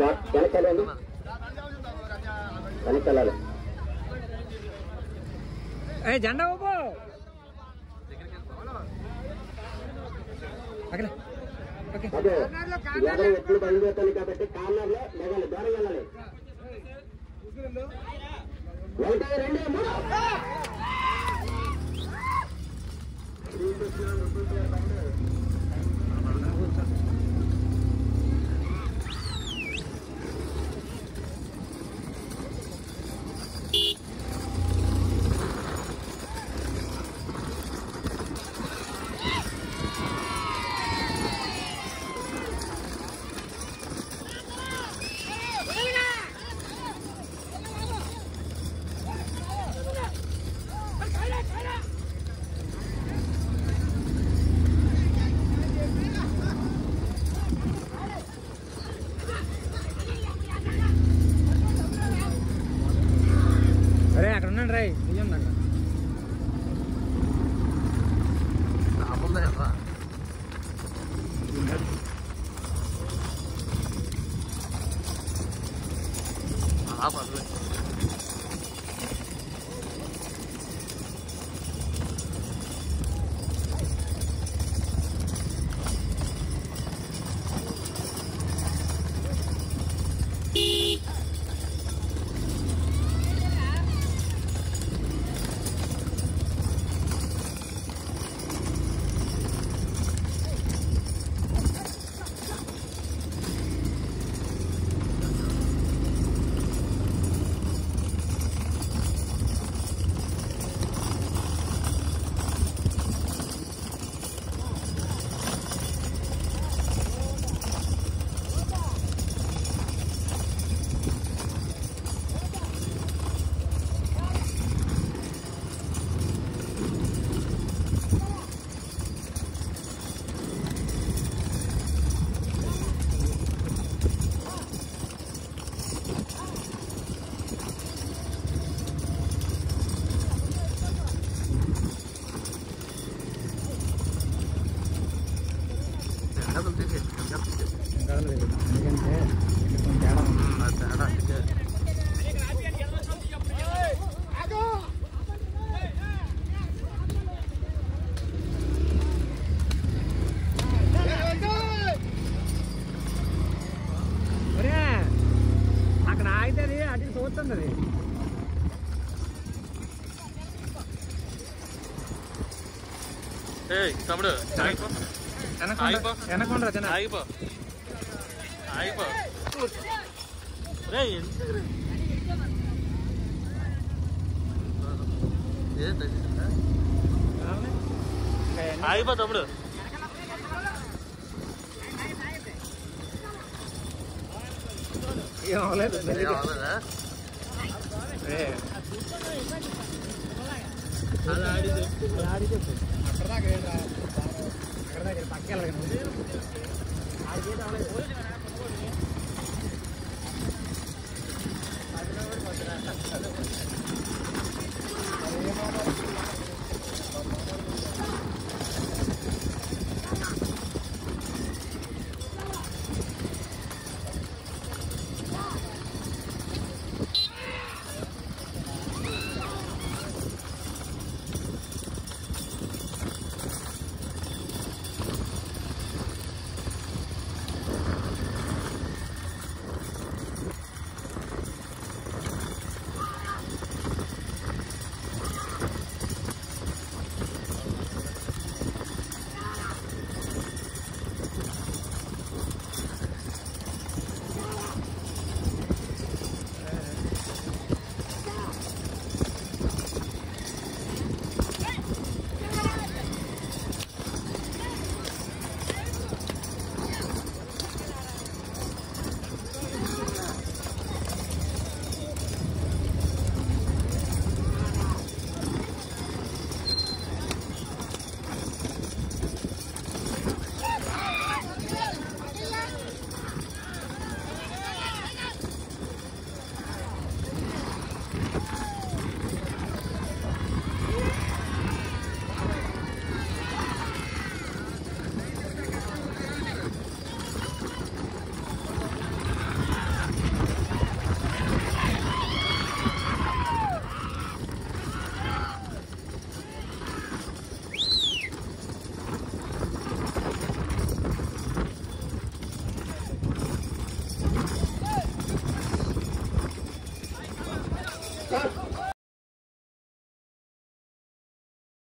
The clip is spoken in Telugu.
వెనకాలండి వెనకాలి ఏ జెండా ఊపు అక్కడ ఓకే అదే ఎవరు ఎప్పుడు బయలుదేరుతాను కాబట్టి కార్నర్ లో లేవాలి దూరం వెళ్ళాలి ఒకటి రెండు మూడు అరే అక్కడ ఉన్నాడు రై నిజం అక్కడ ఎందుకంటే ఇక్కడ కొంచెం తేడా ఉంది ఒరే అక్కడ ఆగితే అది అటు చూస్తుంది అది ఏయ్ తమ్ముడు ఆగిపో ఆగిపో. వెనకుండా తిన ఆగిపో ఆగిపో రేయ్ ఎందుకు ఏంటి ఆగిపో తమ్ముడు ఏం అవ్వలేదు ఏం అవ్వలేదా? ఏ, అలా ఆడితే అక్కడ దాకా ఏంట్రా? అక్కడ దాకా పక్క వెళ్ళగలను ఆడికి అవ్వలేదు